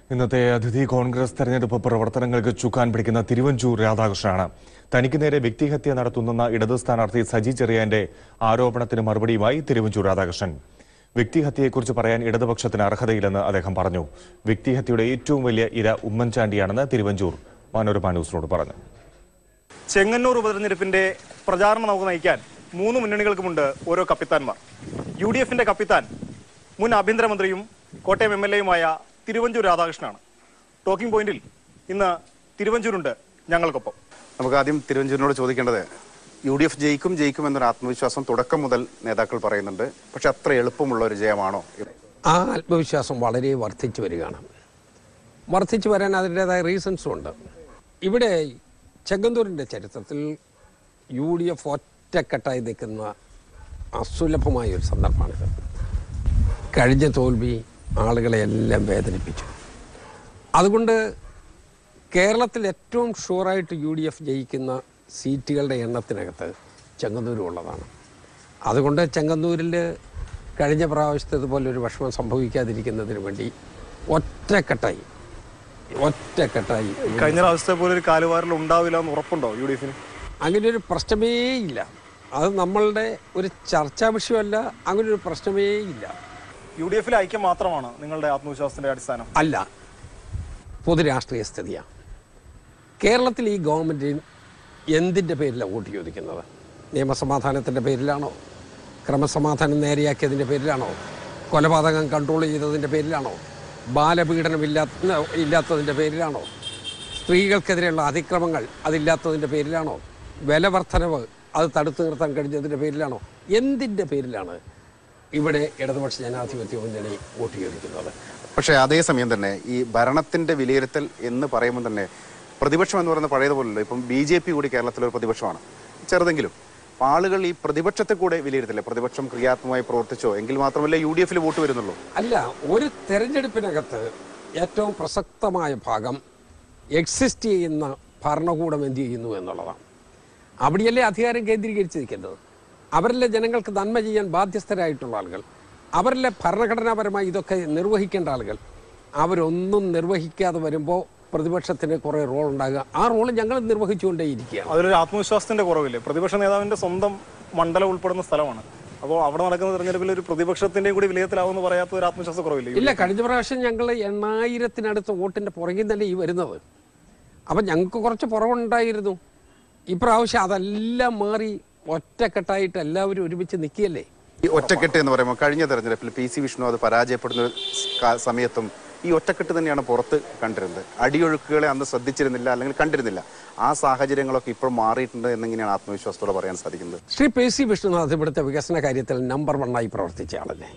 ഇന്നത്തെ അതിഥി കോൺഗ്രസ് തെരഞ്ഞെടുപ്പ് പ്രവർത്തനങ്ങൾക്ക് ചുക്കാൻ പിടിക്കുന്ന തിരുവഞ്ചൂർ രാധാകൃഷ്ണനാണ് തനിക്ക് നേരെ വ്യക്തിഹത്യ നടത്തുന്ന ഇടത് സ്ഥാനാർത്ഥി സജി ചെറിയാന്റെ ആരോപണത്തിന് മറുപടിയുമായി തിരുവഞ്ചൂർ രാധാകൃഷ്ണൻ വ്യക്തിഹത്യയെക്കുറിച്ച് പറയാൻ ഇടതുപക്ഷത്തിന് അർഹതയില്ലെന്ന് അദ്ദേഹം പറഞ്ഞു വ്യക്തിഹത്യയുടെ ഏറ്റവും വലിയ ഇര ഉമ്മൻചാണ്ടിയാണെന്ന് തിരുവഞ്ചൂർ മനോരമ ന്യൂസിനോട് പറഞ്ഞു ചെങ്ങന്നൂർ ഉപതെരഞ്ഞെടുപ്പിന്റെ പ്രചാരണം നമുക്ക് നയിക്കാൻ മൂന്ന് മുന്നണികൾക്കുമുണ്ട് ഓരോ കപ്പിത്താൻമാർ യു ഡി എഫിന്റെ കപ്പിത്താൻ മുൻ ആഭ്യന്തരമന്ത്രിയും കോട്ടയം എം എൽ എയുമായ തിരുവഞ്ചൂർ രാധാകൃഷ്ണനാണ് ടോക്കിംഗ് പോയിന്റിൽ ഇന്ന് തിരുവഞ്ചൂരുണ്ട് ഞങ്ങൾക്കൊപ്പം നമുക്ക് ആദ്യം തിരുവഞ്ചൂരിനോട് ചോദിക്കേണ്ടത് യു ഡി എഫ് ജയിക്കും ജയിക്കും എന്നൊരു ആത്മവിശ്വാസം തുടക്കം മുതൽ നേതാക്കൾ പറയുന്നുണ്ട് പക്ഷെ അത്ര എളുപ്പമുള്ള ഒരു ജയമാണോ ആ ആത്മവിശ്വാസം വളരെ വർദ്ധിച്ചു വരികയാണ് വർദ്ധിച്ചു വരാൻ അതിൻ്റെതായ റീസൺസും ഉണ്ട് ഇവിടെ ചെങ്ങന്തൂരിൻ്റെ ചരിത്രത്തിൽ യു ഡി എഫ് ഒറ്റക്കെട്ടായി നിൽക്കുന്ന അസുലഭമായ ഒരു സന്ദർഭമാണിത് കഴിഞ്ഞ തോൽവി ആളുകളെ എല്ലാം വേദനിപ്പിച്ചു അതുകൊണ്ട് കേരളത്തിൽ ഏറ്റവും ഷുവറായിട്ട് യു ഡി എഫ് ജയിക്കുന്ന സീറ്റുകളുടെ എണ്ണത്തിനകത്ത് ചെങ്ങന്നൂരും ഉള്ളതാണ് അതുകൊണ്ട് ചെങ്ങന്നൂരിൽ കഴിഞ്ഞ പ്രാവശ്യത്തേതുപോലെ ഒരു വിഷമം സംഭവിക്കാതിരിക്കുന്നതിന് വേണ്ടി ഒറ്റക്കെട്ടായി ഒറ്റക്കെട്ടായി കഴിഞ്ഞ പ്രാവശ്യത്തെ പോലെ ഒരു കാലുവാരൽ ഉണ്ടാവില്ല എന്ന് ഉറപ്പുണ്ടോ യു ഡി എഫിന് അങ്ങനെ ഒരു പ്രശ്നമേ ഇല്ല അത് നമ്മളുടെ ഒരു ചർച്ചാ വിഷയമല്ല അങ്ങനെ ഒരു പ്രശ്നമേ ഇല്ല യു ഡി എഫിലെ ഐക്യം മാത്രമാണ് നിങ്ങളുടെ ആത്മവിശ്വാസത്തിന്റെ അടിസ്ഥാനം അല്ല പൊതുരാഷ്ട്രീയ സ്ഥിതിയാണ് കേരളത്തിൽ ഈ ഗവൺമെൻറ് എന്തിൻ്റെ പേരിലാണ് വോട്ട് ചോദിക്കുന്നത് നിയമസമാധാനത്തിൻ്റെ പേരിലാണോ ക്രമസമാധാനം നേരെയാക്കിയതിൻ്റെ പേരിലാണോ കൊലപാതകം കൺട്രോൾ ചെയ്തതിൻ്റെ പേരിലാണോ ബാലപീഡനം ഇല്ലാത്ത ഇല്ലാത്തതിൻ്റെ പേരിലാണോ സ്ത്രീകൾക്കെതിരെയുള്ള അതിക്രമങ്ങൾ അതില്ലാത്തതിൻ്റെ പേരിലാണോ വില വർധനവ് അത് തടുത്തു നിർത്താൻ കഴിഞ്ഞതിൻ്റെ പേരിലാണോ എന്തിൻ്റെ പേരിലാണ് ഇവിടെ ഇടതുപക്ഷ ജനാധിപത്യ മുന്നണി വോട്ട് ചോദിക്കുന്നത് പക്ഷേ അതേസമയം തന്നെ ഈ ഭരണത്തിന്റെ വിലയിരുത്തൽ എന്ന് പറയുമ്പോൾ തന്നെ പ്രതിപക്ഷം എന്ന് പറയുന്ന പഴയതുപോലല്ലോ ഇപ്പം ബി ജെ പി കൂടി കേരളത്തിലൊരു പ്രതിപക്ഷമാണ് ചെറുതെങ്കിലും അപ്പൊ ആളുകൾ ഈ പ്രതിപക്ഷത്തെ കൂടെ വിലയിരുത്തില്ലേ പ്രതിപക്ഷം ക്രിയാത്മകമായി പ്രവർത്തിച്ചോ എങ്കിൽ മാത്രമല്ലേ യു ഡി എഫിൽ വോട്ട് വരുന്നുള്ളൂ അല്ല ഒരു തെരഞ്ഞെടുപ്പിനകത്ത് ഏറ്റവും പ്രസക്തമായ ഭാഗം എക്സിസ്റ്റ് ചെയ്യുന്ന ഭരണകൂടം എന്ത് ചെയ്യുന്നു എന്നുള്ളതാണ് അവിടെയല്ലേ അധികാരം കേന്ദ്രീകരിച്ചിരിക്കുന്നത് അവരിലെ ജനങ്ങൾക്ക് നന്മ ചെയ്യാൻ ബാധ്യസ്ഥരായിട്ടുള്ള ആളുകൾ അവരിലെ ഭരണഘടനാപരമായി ഇതൊക്കെ നിർവഹിക്കേണ്ട ആളുകൾ അവരൊന്നും നിർവഹിക്കാതെ വരുമ്പോൾ പ്രതിപക്ഷത്തിന് കുറേ റോൾ ഉണ്ടാകുക ആ റോൾ ഞങ്ങൾ നിർവഹിച്ചുകൊണ്ടേയിരിക്കുകയാണ് അതിലൊരു ആത്മവിശ്വാസത്തിന്റെ കുറവില്ലേ പ്രതിപക്ഷ നേതാവിന്റെ സ്വന്തം മണ്ഡലം ഉൾപ്പെടുന്ന സ്ഥലമാണ് അപ്പോൾ അവിടെ നടക്കുന്ന തെരഞ്ഞെടുപ്പിൽ ഒരു പ്രതിപക്ഷത്തിന്റെയും കൂടി വിലയത്തിലാവുമെന്ന് പറയാത്ത ഒരു ആത്മവിശ്വാസ കുറവില്ലേ ഇല്ല കഴിഞ്ഞ പ്രാവശ്യം ഞങ്ങൾ എണ്ണായിരത്തിനടുത്ത് വോട്ടിന്റെ പുറകിൽ തന്നെ ഈ വരുന്നത് അപ്പം ഞങ്ങൾക്ക് കുറച്ച് പുറവുണ്ടായിരുന്നു ഇപ്രാവശ്യം അതെല്ലാം മാറി ഒറ്റക്കെട്ടായിട്ട് എല്ലാവരും ഒരുമിച്ച് നിൽക്കുകയല്ലേ ഈ ഒറ്റക്കെട്ട് എന്ന് പറയുമ്പോൾ കഴിഞ്ഞ തെരഞ്ഞെടുപ്പിൽ പി സി വിഷ്ണു അത് പരാജയപ്പെടുന്ന ഒരു കാ- സമയത്തും ഈ ഒറ്റക്കെട്ട് തന്നെയാണ് പുറത്ത് കണ്ടിരുന്നത് അടിയൊഴുക്കുകളെ അന്ന് ശ്രദ്ധിച്ചിരുന്നില്ല അല്ലെങ്കിൽ കണ്ടിരുന്നില്ല ആ സാഹചര്യങ്ങളൊക്കെ ഇപ്പോൾ മാറിയിട്ടുണ്ട് എന്നെങ്ങനെയാണ് ആത്മവിശ്വാസത്തോടെ പറയാൻ സാധിക്കുന്നത് ശ്രീ പി സി വിഷ്ണുനാഥ് ഇവിടുത്തെ വികസന കാര്യത്തിൽ നമ്പർ വണ്ണായി പ്രവർത്തിച്ച ആളല്ലേ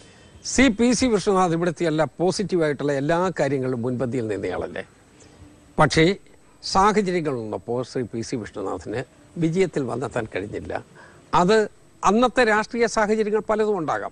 സി പി സി വിഷ്ണുനാഥ് ഇവിടുത്തെ എല്ലാ പോസിറ്റീവായിട്ടുള്ള എല്ലാ കാര്യങ്ങളും മുൻപന്തിയിൽ നിന്നയാളല്ലേ പക്ഷേ സാഹചര്യങ്ങൾ വന്നപ്പോൾ ശ്രീ പി സി വിഷ്ണുനാഥിന് വിജയത്തിൽ വന്നെത്താൻ കഴിഞ്ഞില്ല അത് അന്നത്തെ രാഷ്ട്രീയ സാഹചര്യങ്ങൾ പലതും ഉണ്ടാകാം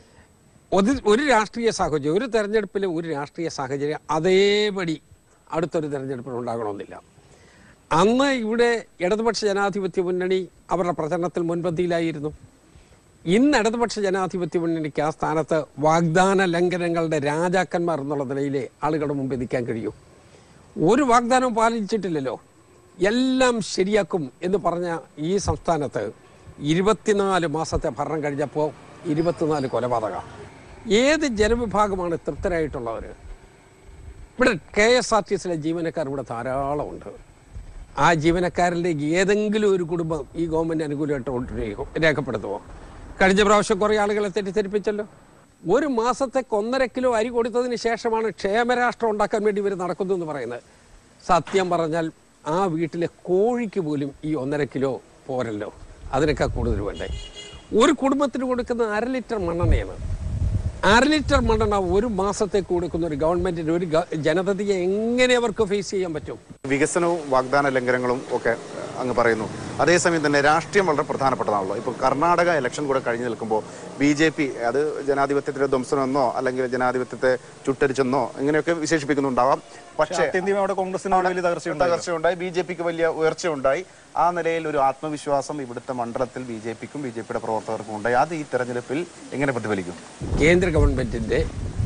ഒരു ഒരു രാഷ്ട്രീയ സാഹചര്യം ഒരു തെരഞ്ഞെടുപ്പിലെ ഒരു രാഷ്ട്രീയ സാഹചര്യം അതേപടി അടുത്തൊരു തെരഞ്ഞെടുപ്പിൽ ഉണ്ടാകണമെന്നില്ല അന്ന് ഇവിടെ ഇടതുപക്ഷ ജനാധിപത്യ മുന്നണി അവരുടെ പ്രചരണത്തിൽ മുൻപന്തിയിലായിരുന്നു ഇന്ന് ഇടതുപക്ഷ ജനാധിപത്യ മുന്നണിക്ക് ആ സ്ഥാനത്ത് വാഗ്ദാന ലംഘനങ്ങളുടെ രാജാക്കന്മാർ എന്നുള്ള നിലയിലെ ആളുകളുടെ മുമ്പിൽ നിൽക്കാൻ കഴിയൂ ഒരു വാഗ്ദാനവും പാലിച്ചിട്ടില്ലല്ലോ എല്ലാം ശരിയാക്കും എന്ന് പറഞ്ഞ ഈ സംസ്ഥാനത്ത് ഇരുപത്തിനാല് മാസത്തെ ഭരണം കഴിഞ്ഞപ്പോൾ ഇരുപത്തിനാല് കൊലപാതക ഏത് ജനവിഭാഗമാണ് തൃപ്തരായിട്ടുള്ളവർ ഇവിടെ കെ എസ് ആർ ടി സിയിലെ ജീവനക്കാർ ഇവിടെ ധാരാളമുണ്ട് ആ ജീവനക്കാരിലെ ഏതെങ്കിലും ഒരു കുടുംബം ഈ ഗവൺമെൻറ് അനുകൂലമായിട്ട് വോട്ട് രേഖ- രേഖപ്പെടുത്തുമോ കഴിഞ്ഞ പ്രാവശ്യം കുറേ ആളുകളെ തെറ്റിദ്ധരിപ്പിച്ചല്ലോ ഒരു മാസത്തേക്ക് ഒന്നര കിലോ അരി കൊടുത്തതിന് ശേഷമാണ് ക്ഷേമരാഷ്ട്രം ഉണ്ടാക്കാൻ വേണ്ടി ഇവർ നടക്കുന്നു എന്ന് പറയുന്നത് സത്യം പറഞ്ഞാൽ ആ വീട്ടിലെ കോഴിക്ക് പോലും ഈ ഒന്നര കിലോ പോരല്ലോ അതിനൊക്കെ കൂടുതൽ വേണ്ടേ ഒരു കുടുംബത്തിന് കൊടുക്കുന്ന അര ലിറ്റർ മണ്ണെണ്ണയാണ് അര ലിറ്റർ മണ്ണെണ്ണ ഒരു മാസത്തേക്ക് കൊടുക്കുന്ന ഒരു ഗവൺമെന്റിന് ഒരു ഗ- ജനതയെ എങ്ങനെ അവർക്ക് ഫേസ് ചെയ്യാൻ പറ്റും വികസനവും വാഗ്ദാന ലംഘനങ്ങളും ഒക്കെ അങ്ങ് പറയുന്നു അതേസമയം തന്നെ രാഷ്ട്രീയം വളരെ പ്രധാനപ്പെട്ടതാണല്ലോ ഇപ്പോൾ കർണാടക ഇലക്ഷൻ കൂടെ കഴിഞ്ഞു നിൽക്കുമ്പോൾ ബി ജെ പി അത് ജനാധിപത്യത്തിന്റെ ധ്വംസനമെന്നോ അല്ലെങ്കിൽ ജനാധിപത്യത്തെ ചുട്ടരിച്ചെന്നോ ഇങ്ങനെയൊക്കെ വിശേഷിപ്പിക്കുന്നുണ്ടാവാം പക്ഷേ ആത്യന്തികമായി അവിടെ കോൺഗ്രസിന് ഒരു വലിയ തകർച്ചയുണ്ടായി തകർച്ചയുണ്ടായി ബി ജെ പിക്ക് വലിയ ഉയർച്ചയുണ്ടായി ആ നിലയിൽ ഒരു ആത്മവിശ്വാസം ഇവിടുത്തെ മണ്ഡലത്തിൽ ബി ജെ പിക്കും ബി ജെ പിയുടെ പ്രവർത്തകർക്കും ഉണ്ടായി അത് ഈ തെരഞ്ഞെടുപ്പിൽ എങ്ങനെ പ്രതിഫലിക്കും കേന്ദ്ര ഗവൺമെന്റിന്റെ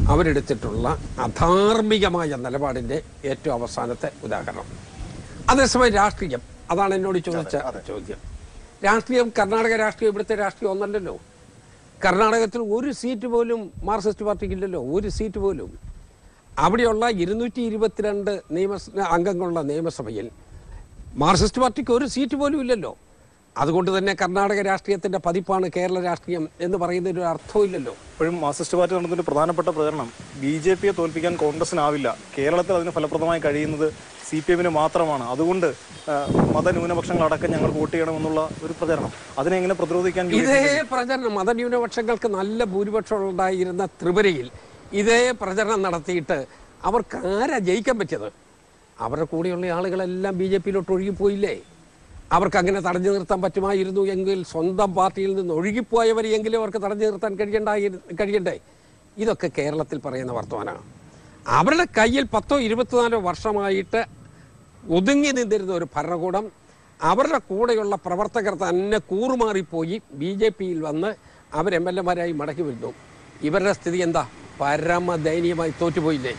അവരെടുത്തിട്ടുള്ള അധാർമികമായ നിലപാടിൻ്റെ ഏറ്റവും അവസാനത്തെ ഉദാഹരണം അതേസമയം രാഷ്ട്രീയം അതാണ് എന്നോട് ചോദിച്ച ചോദ്യം രാഷ്ട്രീയം കർണാടക രാഷ്ട്രീയം ഇവിടുത്തെ രാഷ്ട്രീയം ഒന്നല്ലല്ലോ കർണാടകത്തിൽ ഒരു സീറ്റ് പോലും മാർക്സിസ്റ്റ് പാർട്ടിക്ക് ഇല്ലല്ലോ ഒരു സീറ്റ് പോലും അവിടെയുള്ള ഇരുന്നൂറ്റി ഇരുപത്തിരണ്ട് നിയമ അംഗങ്ങളുള്ള നിയമസഭയിൽ മാർക്സിസ്റ്റ് പാർട്ടിക്ക് ഒരു സീറ്റ് പോലും ഇല്ലല്ലോ അതുകൊണ്ട് തന്നെ കർണാടക രാഷ്ട്രീയത്തിന്റെ പതിപ്പാണ് കേരള രാഷ്ട്രീയം എന്ന് പറയുന്നതിന് ഒരു അർത്ഥമില്ലല്ലോ ഇപ്പോഴും മാർക്സിസ്റ്റ് പാർട്ടി നടത്തുന്ന പ്രധാനപ്പെട്ട പ്രചരണം ബി ജെ പിയെ തോൽപ്പിക്കാൻ കോൺഗ്രസിനാവില്ല കേരളത്തിൽ അതിന് ഫലപ്രദമായി കഴിയുന്നത് സി പി എമ്മിന് മാത്രമാണ് അതുകൊണ്ട് ആ, മതന്യൂനപക്ഷങ്ങളടക്കം ഞങ്ങൾ വോട്ട് ചെയ്യണമെന്നുള്ള ഒരു പ്രചരണം അതിനെ എങ്ങനെ പ്രതിരോധിക്കാൻ യു ഡി എഫ് ഇതേ പ്രചരണം മതന്യൂനപക്ഷങ്ങൾക്ക് നല്ല ഭൂരിപക്ഷം ഉണ്ടായിരുന്ന ത്രിപുരയിൽ ഇതേ പ്രചരണം നടത്തിയിട്ട് അവർക്ക് ആരാ ജയിക്കാൻ പറ്റിയത് അവരുടെ കൂടെയുള്ള ആളുകളെല്ലാം ബി ജെ പിയിലോട്ട് ഒഴുകിപ്പോയില്ലേ അവർക്ക് അങ്ങനെ തടഞ്ഞു നിർത്താൻ പറ്റുമായിരുന്നു എങ്കിൽ സ്വന്തം പാർട്ടിയിൽ നിന്ന് ഒഴുകിപ്പോയവരെയെങ്കിലും അവർക്ക് തടഞ്ഞു നിർത്താൻ കഴിയണ്ടായി കഴിയണ്ടേ ഇതൊക്കെ കേരളത്തിൽ പറയുന്ന വർത്തമാനമാണ് അവരുടെ കയ്യിൽ പത്തോ ഇരുപത്തിനാലോ വർഷമായിട്ട് ഒതുങ്ങി നിന്നിരുന്ന ഒരു ഭരണകൂടം അവരുടെ കൂടെയുള്ള പ്രവർത്തകർ തന്നെ കൂറുമാറിപ്പോയി ബി ജെ പിയിൽ വന്ന് അവർ എം എൽ എമാരായി മടക്കി വരുന്നു ഇവരുടെ സ്ഥിതി എന്താ പരമദയനീയമായി തോറ്റുപോയില്ലേ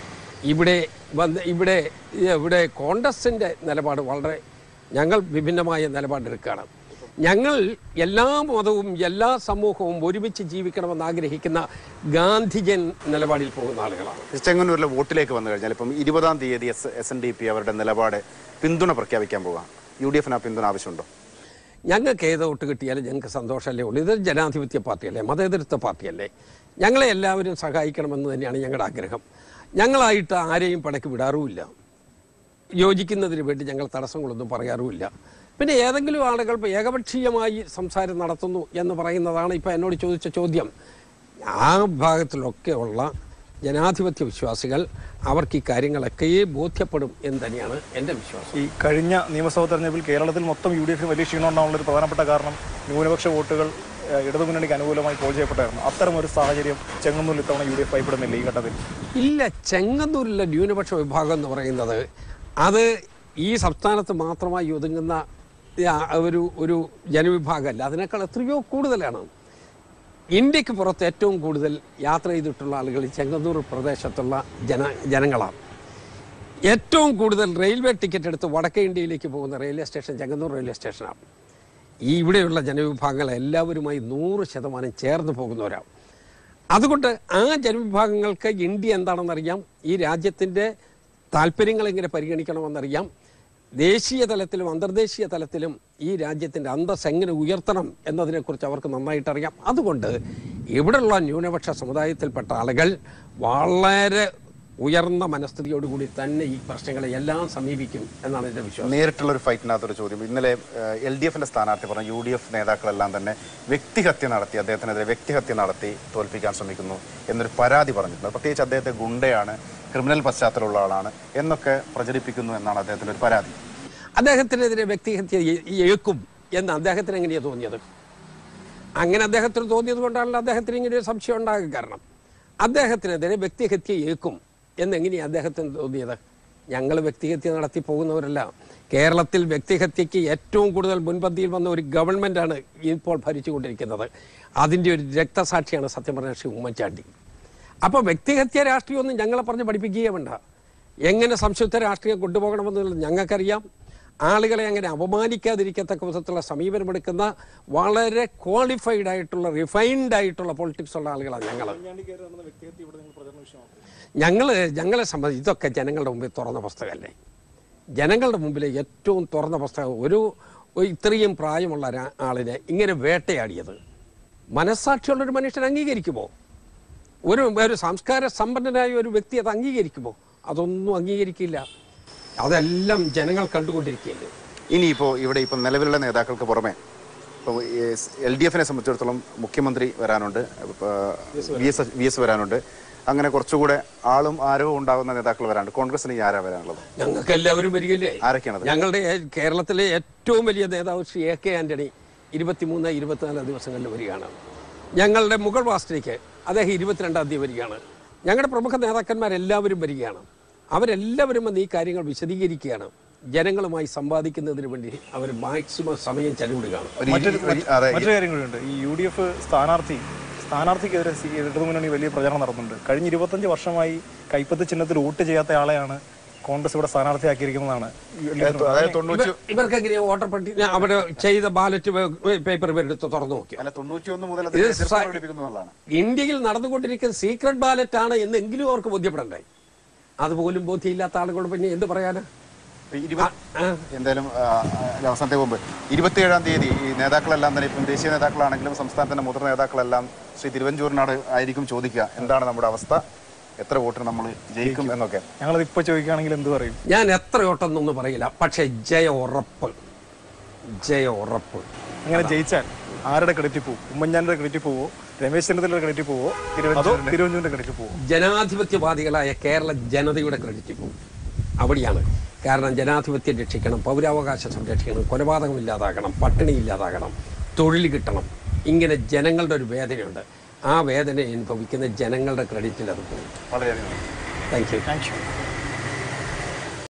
ഇവിടെ വന്ന് ഇവിടെ ഇവിടെ കോൺഗ്രസിൻ്റെ നിലപാട് വളരെ ഞങ്ങൾ വിഭിന്നമായ നിലപാടെടുക്കുകയാണ് ഞങ്ങൾ എല്ലാ മതവും എല്ലാ സമൂഹവും ഒരുമിച്ച് ജീവിക്കണമെന്ന് ആഗ്രഹിക്കുന്ന ഗാന്ധിജൻ നിലപാടിൽ പോകുന്ന ആളുകളാണ് ചെങ്ങന്നൂരിലെ വോട്ടിലേക്ക് വന്നു കഴിഞ്ഞാൽ ഇപ്പം ഇരുപതാം തീയതി S S N D P അവരുടെ നിലപാട് പിന്തുണ പ്രഖ്യാപിക്കാൻ പോകാം യു ഡി എഫിന് ആ പിന്തുണ ആവശ്യമുണ്ടോ ഞങ്ങൾക്ക് ഏത് വോട്ട് കിട്ടിയാലും ഞങ്ങൾക്ക് സന്തോഷമല്ലേ ഉള്ളൂ ഇത് ജനാധിപത്യ പാർട്ടിയല്ലേ മതേതരത്വ പാർട്ടിയല്ലേ ഞങ്ങളെ എല്ലാവരും സഹായിക്കണമെന്ന് തന്നെയാണ് ഞങ്ങളുടെ ആഗ്രഹം ഞങ്ങളായിട്ട് ആരെയും പടക്ക് വിടാറുമില്ല യോജിക്കുന്നതിന് വേണ്ടി ഞങ്ങൾ തടസ്സങ്ങളൊന്നും പറയാറുമില്ല പിന്നെ ഏതെങ്കിലും ആളുകൾ ഇപ്പോൾ ഏകപക്ഷീയമായി സംസാരം നടത്തുന്നു എന്ന് പറയുന്നതാണ് ഇപ്പോൾ എന്നോട് ചോദിച്ച ചോദ്യം ആ ഭാഗത്തിലൊക്കെ ഉള്ള ജനാധിപത്യ വിശ്വാസികൾ അവർക്ക് ഈ കാര്യങ്ങളൊക്കെ ബോധ്യപ്പെടും എന്ന് തന്നെയാണ് എൻ്റെ വിശ്വാസം ഈ കഴിഞ്ഞ നിയമസഭാ തെരഞ്ഞെടുപ്പിൽ കേരളത്തിൽ മൊത്തം യു ഡി എഫിന് വലിയ ക്ഷീണം ഉണ്ടാകാനുള്ള ഒരു പ്രധാനപ്പെട്ട കാരണം ന്യൂനപക്ഷ വോട്ടുകൾ ഏഹ്, ഇടതുമുന്നണിക്ക് അനുകൂലമായി പോൾ ചെയ്യപ്പെട്ടായിരുന്നു അത്തരം ഒരു സാഹചര്യം ചെങ്ങന്നൂരിൽ ഇത്തവണ യു ഡി എഫ് ഭയപ്പെടുന്നില്ല ഈ ഘട്ടത്തിൽ ഇല്ല ചെങ്ങന്നൂരിലെ ന്യൂനപക്ഷ വിഭാഗം എന്ന് പറയുന്നത് അത് ഈ സംസ്ഥാനത്ത് മാത്രമായി ഒതുങ്ങുന്ന ആ, ഒരു ഒരു ജനവിഭാഗമല്ല അതിനേക്കാൾ എത്രയോ കൂടുതലാണ് ഇന്ത്യക്ക് പുറത്ത് ഏറ്റവും കൂടുതൽ യാത്ര ചെയ്തിട്ടുള്ള ആളുകൾ ഈ ചെങ്ങന്നൂർ പ്രദേശത്തുള്ള ജന ജനങ്ങളാണ് ഏറ്റവും കൂടുതൽ റെയിൽവേ ടിക്കറ്റ് എടുത്ത് വടക്കേ ഇന്ത്യയിലേക്ക് പോകുന്ന റെയിൽവേ സ്റ്റേഷൻ ചെങ്ങന്നൂർ റെയിൽവേ സ്റ്റേഷനാണ് ഈ ഇവിടെയുള്ള ജനവിഭാഗങ്ങൾ എല്ലാവരുമായി നൂറ് ശതമാനം ചേർന്ന് പോകുന്നവരാണ് അതുകൊണ്ട് ആ ജനവിഭാഗങ്ങൾക്ക് ഇന്ത്യ എന്താണെന്നറിയാം ഈ രാജ്യത്തിൻ്റെ താല്പര്യങ്ങൾ എങ്ങനെ പരിഗണിക്കണമെന്നറിയാം ദേശീയ തലത്തിലും അന്തർദേശീയ തലത്തിലും ഈ രാജ്യത്തിൻ്റെ അന്തസ് എങ്ങനെ ഉയർത്തണം എന്നതിനെക്കുറിച്ച് അവർക്ക് നന്നായിട്ട് അറിയാം അതുകൊണ്ട് ഇവിടെയുള്ള ന്യൂനപക്ഷ സമുദായത്തിൽപ്പെട്ട ആളുകൾ വളരെ ഉയർന്ന മനസ്ഥിതിയോടുകൂടി തന്നെ ഈ പ്രശ്നങ്ങളെ എല്ലാം സമീപിക്കും എന്നാണ് എൻ്റെ വിശ്വാസം നേരിട്ടുള്ള ഒരു ഫൈറ്റിനകത്തൊരു ചോദ്യം ഇന്നലെ എൽ ഡി എഫിന്റെ സ്ഥാനാർത്ഥി പറഞ്ഞു യു ഡി എഫ് നേതാക്കളെല്ലാം തന്നെ വ്യക്തിഹത്യ നടത്തി അദ്ദേഹത്തിനെതിരെ വ്യക്തിഹത്യ നടത്തി തോൽപ്പിക്കാൻ ശ്രമിക്കുന്നു എന്നൊരു പരാതി പറഞ്ഞിട്ടുണ്ട് പ്രത്യേകിച്ച് അദ്ദേഹത്തെ ഗുണ്ടയാണ് ക്രിമിനൽ പശ്ചാത്തലമുള്ള ആളാണ് എന്നൊക്കെ പ്രചരിപ്പിക്കുന്നു എന്നാണ് അദ്ദേഹത്തിന്റെ ഒരു പരാതി അദ്ദേഹത്തിനെതിരെ വ്യക്തിഹത്യ ഏ- ഏക്കും എന്ന് അദ്ദേഹത്തിന് എങ്ങനെയാണ് തോന്നിയത് അങ്ങനെ അദ്ദേഹത്തിന് തോന്നിയത് കൊണ്ടാണല്ലോ അദ്ദേഹത്തിന് ഇങ്ങനെ ഒരു സംശയം ഉണ്ടാകാൻ കാരണം അദ്ദേഹത്തിനെതിരെ വ്യക്തിഹത്യ ഏക്കും എന്നെങ്ങനെയാണ് അദ്ദേഹത്തിന് തോന്നിയത് ഞങ്ങൾ വ്യക്തിഹത്യ നടത്തി പോകുന്നവരല്ല കേരളത്തിൽ വ്യക്തിഹത്യക്ക് ഏറ്റവും കൂടുതൽ മുൻപന്തിയിൽ വന്ന ഒരു ഗവൺമെൻറ്റാണ് ഇപ്പോൾ ഭരിച്ചുകൊണ്ടിരിക്കുന്നത് അതിൻ്റെ ഒരു രക്തസാക്ഷിയാണ് സത്യം പറഞ്ഞ ശ്രീ ഉമ്മൻചാണ്ടി അപ്പോൾ വ്യക്തിഹത്യ രാഷ്ട്രീയമൊന്നും ഞങ്ങളെ പറഞ്ഞ് പഠിപ്പിക്കുകയേ വേണ്ട എങ്ങനെ സംശുദ്ധ രാഷ്ട്രീയം കൊണ്ടുപോകണമെന്നുള്ളത് ഞങ്ങൾക്കറിയാം ആളുകളെ അങ്ങനെ അപമാനിക്കാതിരിക്കത്തക്ക വിധത്തിലുള്ള സമീപനമെടുക്കുന്ന വളരെ ക്വാളിഫൈഡ് ആയിട്ടുള്ള റിഫൈൻഡ് ആയിട്ടുള്ള പൊളിറ്റിക്സ് ഉള്ള ആളുകളാണ് ഞങ്ങൾ ഞങ്ങൾ ഞങ്ങളെ സംബന്ധിച്ച് ഇതൊക്കെ ജനങ്ങളുടെ മുമ്പിൽ തുറന്ന പുസ്തകമല്ലേ ജനങ്ങളുടെ മുമ്പിൽ ഏറ്റവും തുറന്ന പുസ്തകം ഒരു ഒരു ഇത്രയും പ്രായമുള്ള ഒരാ- ആളിനെ ഇങ്ങനെ വേട്ടയാടിയത് മനസ്സാക്ഷിയുള്ളൊരു മനുഷ്യൻ അംഗീകരിക്കുമോ ഒരു ഒരു സംസ്കാര സമ്പന്നനായ ഒരു വ്യക്തി അത് അംഗീകരിക്കുമോ അതൊന്നും അംഗീകരിക്കില്ല അതെല്ലാം ജനങ്ങൾ കണ്ടുകൊണ്ടിരിക്കുകയല്ലേ ഇനിയിപ്പോൾ ഇവിടെ ഇപ്പം നിലവിലുള്ള നേതാക്കൾക്ക് പുറമെ ഇപ്പോൾ എൽ ഡി എഫിനെ സംബന്ധിച്ചിടത്തോളം മുഖ്യമന്ത്രി വരാനുണ്ട് വി എസ് വി എസ് വരാനുണ്ട് അങ്ങനെ കുറച്ചുകൂടെ ആളും ആരവും ഉണ്ടാകുന്ന നേതാക്കൾ വരാനുണ്ട് കോൺഗ്രസിന് ഈ ആരാ വരാനുള്ളത് ഞങ്ങൾക്ക് എല്ലാവരും വരികയില്ലേ ആരൊക്കെയാണത് ഞങ്ങളുടെ ഏ- കേരളത്തിലെ ഏറ്റവും വലിയ നേതാവ് ശ്രീ എ കെ ആന്റണി ഇരുപത്തിമൂന്ന് ഇരുപത്തിനാല് ദിവസങ്ങളിൽ വരികയാണ് ഞങ്ങളുടെ മുഗൾ വാസ്റ്റിലേക്ക് അദ്ദേഹം ഇരുപത്തിരണ്ടാം തീയതി വരികയാണ് ഞങ്ങളുടെ പ്രമുഖ നേതാക്കന്മാരെല്ലാവരും വരികയാണ് അവരെല്ലാവരും വന്ന് ഈ കാര്യങ്ങൾ വിശദീകരിക്കുകയാണ് ജനങ്ങളുമായി സമ്പാദിക്കുന്നതിന് വേണ്ടി അവർ മാക്സിമം സമയം ചെലവിടുകയാണ് ഒരു മറ്റൊരു ഒരു- അതെ മറ്റൊരു കാര്യം കൂടിയുണ്ട് ഈ യു ഡി എഫ് സ്ഥാനാർത്ഥി സ്ഥാനാർത്ഥിക്കെതിരെ സി- ഇടതുമുന്നണി വലിയ പ്രചരണം നടത്തുന്നുണ്ട് കഴിഞ്ഞ ഇരുപത്തഞ്ച് വർഷമായി കൈപ്പത്തി ചിഹ്നത്തിൽ വോട്ട് ചെയ്യാത്ത ആളെയാണ് കോൺഗ്രസ് ഇവിടെ സ്ഥാനാർത്ഥിയാക്കിയിരിക്കുന്നതാണ് ഈ അതായത് അതായത് തൊണ്ണൂറ്റി ഇവർക്ക് എങ്ങനെയാ വോട്ടർ പട്ടിക അവിടെ ചെയ്ത ബാലറ്റ് പേപ്പർ ഇവരെടുത്ത് തുറന്നു നോക്കിയോ അല്ല തൊണ്ണൂറ്റിയൊന്ന് മുതൽ ഇത് അതിനെ എതിർപ്പ് സ- പ്രകടിപ്പിക്കുന്നു എന്നുള്ളതാണ് ഇന്ത്യയിൽ നടന്നുകൊണ്ടിരിക്കുന്ന സീക്രട്ട് ബാലറ്റ് ആണ് എന്നെങ്കിലും അവർക്ക് ബോധ്യപ്പെടണ്ടേ അതുപോലും ബോധ്യമില്ലാത്ത ആളുകളോട് പിന്നെ എന്ത് പറയാനാ ഇപ്പൊ ഇരുപത് ആ, എന്തായാലും ആ, ആ, അവസാനത്തെ മുമ്പ് ഇരുപത്തിയേഴാം തീയതി ഈ നേതാക്കളെല്ലാം തന്നെ ഇപ്പം ദേശീയ നേതാക്കളാണെങ്കിലും സംസ്ഥാനത്തിന്റെ മുതിർന്ന നേതാക്കളെല്ലാം ശ്രീ തിരുവഞ്ചൂരിനോട് ആയിരിക്കും ചോദിക്കുക എന്താണ് നമ്മുടെ അവസ്ഥ എത്ര വോട്ടിന് നമ്മൾ ജയിക്കും എന്നൊക്കെ ഞങ്ങളത് ഇപ്പൊ ചോദിക്കുകയാണെങ്കിൽ എന്ത് പറയും ഞാൻ എത്ര ഓട്ടമൊന്നും പറയില്ല പക്ഷേ ജയ ഉറപ്പ് ജയ ഉറപ്പ് അങ്ങനെ ജയിച്ചാൽ ആരുടെ ക്രെഡിറ്റ് പോവും ഉമ്മൻചാണ്ടിയുടെ ക്രെഡിറ്റ് പോവോ രമേശ് ചെന്നിത്തലയുടെ ക്രെഡിറ്റ് പോവോ അതോ തിരുവഞ്ചൂരിന്റെ ക്രെഡിറ്റ് പോവോ ജനാധിപത്യവാദികളായ കേരള ജനതയുടെ ക്രെഡിറ്റ് പോകും അവിടെയാണ് കാരണം ജനാധിപത്യം രക്ഷിക്കണം പൗരാവകാശം സംരക്ഷിക്കണം കൊലപാതകം ഇല്ലാതാകണം പട്ടിണി ഇല്ലാതാകണം തൊഴിൽ കിട്ടണം ഇങ്ങനെ ജനങ്ങളുടെ ഒരു വേദനയുണ്ട് ആ വേദന അനുഭവിക്കുന്ന ജനങ്ങളുടെ ക്രെഡിറ്റിൽ അത് പോകും വളരെയധികം താങ്ക് യു താങ്ക് യു